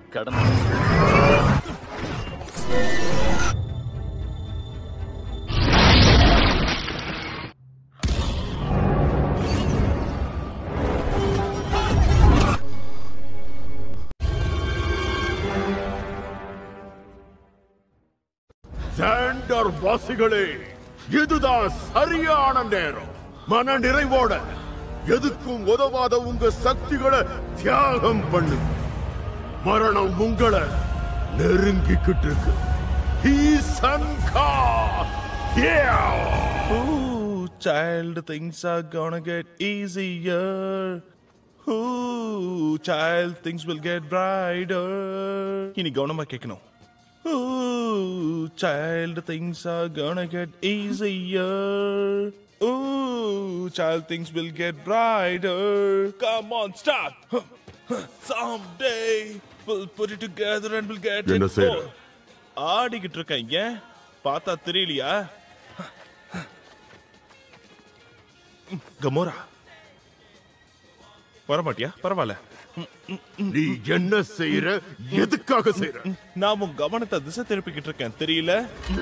கடமை சாண்டர் வாசிகளே இதுதான் சரியான நேரம் மன நிறைவோட எதுக்கும் உதவாத உங்க சக்திகளை தியாகம் பண்ணு மரணம் உங்களை நெருங்கிக்கிட்டு இருக்கு ஈசன்கா Yeah! Ooh, child, things are gonna get easier. Ooh, child, things will get brighter. இனி கவனமா கேட்கணும் Ooh, child, things are gonna get easier. Ooh, child, things will get brighter. Come on, start. Someday we'll put it together and we'll get என்ன it செய்ற? more. ஆடிக்கிட்டு இருக்கேன் ஏன் பார்த்தா தெரியலையா கமோரா வரமாட்டியா பரவாயில்ல நீ என்ன செய்யற எதுக்காக செய்யற நான் உன் கவனத்தை திசை திருப்பிக்கிட்டு இருக்கேன் தெரியல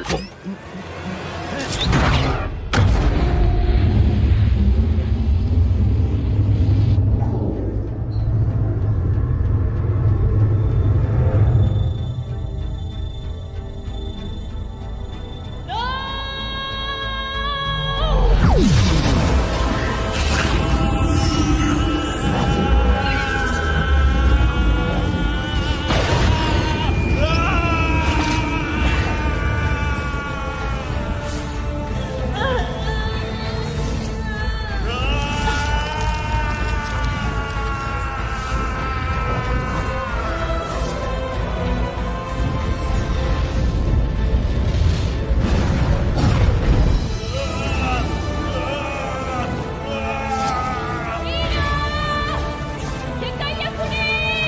என் கைய புடி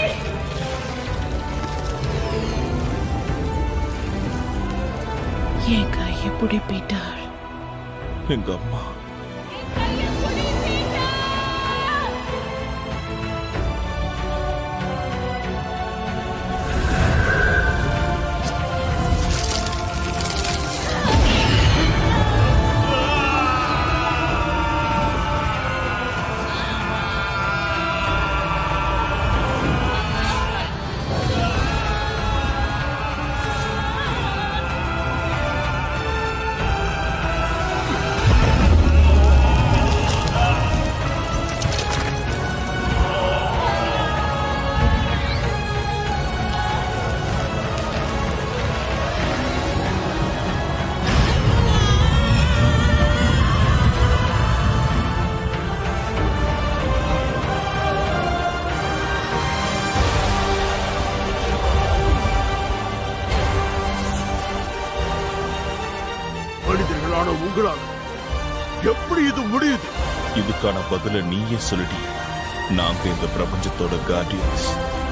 என் கையை பிடி பீட்டர் எங்க அம்மா என் கைய புடி பீட்டர் மனிதர்களான உங்களால் எப்படி இது முடியுது இதுக்கான பதில நீயே சொல்லிடி நாங்க இந்த பிரபஞ்சத்தோட கார்டியன்ஸ்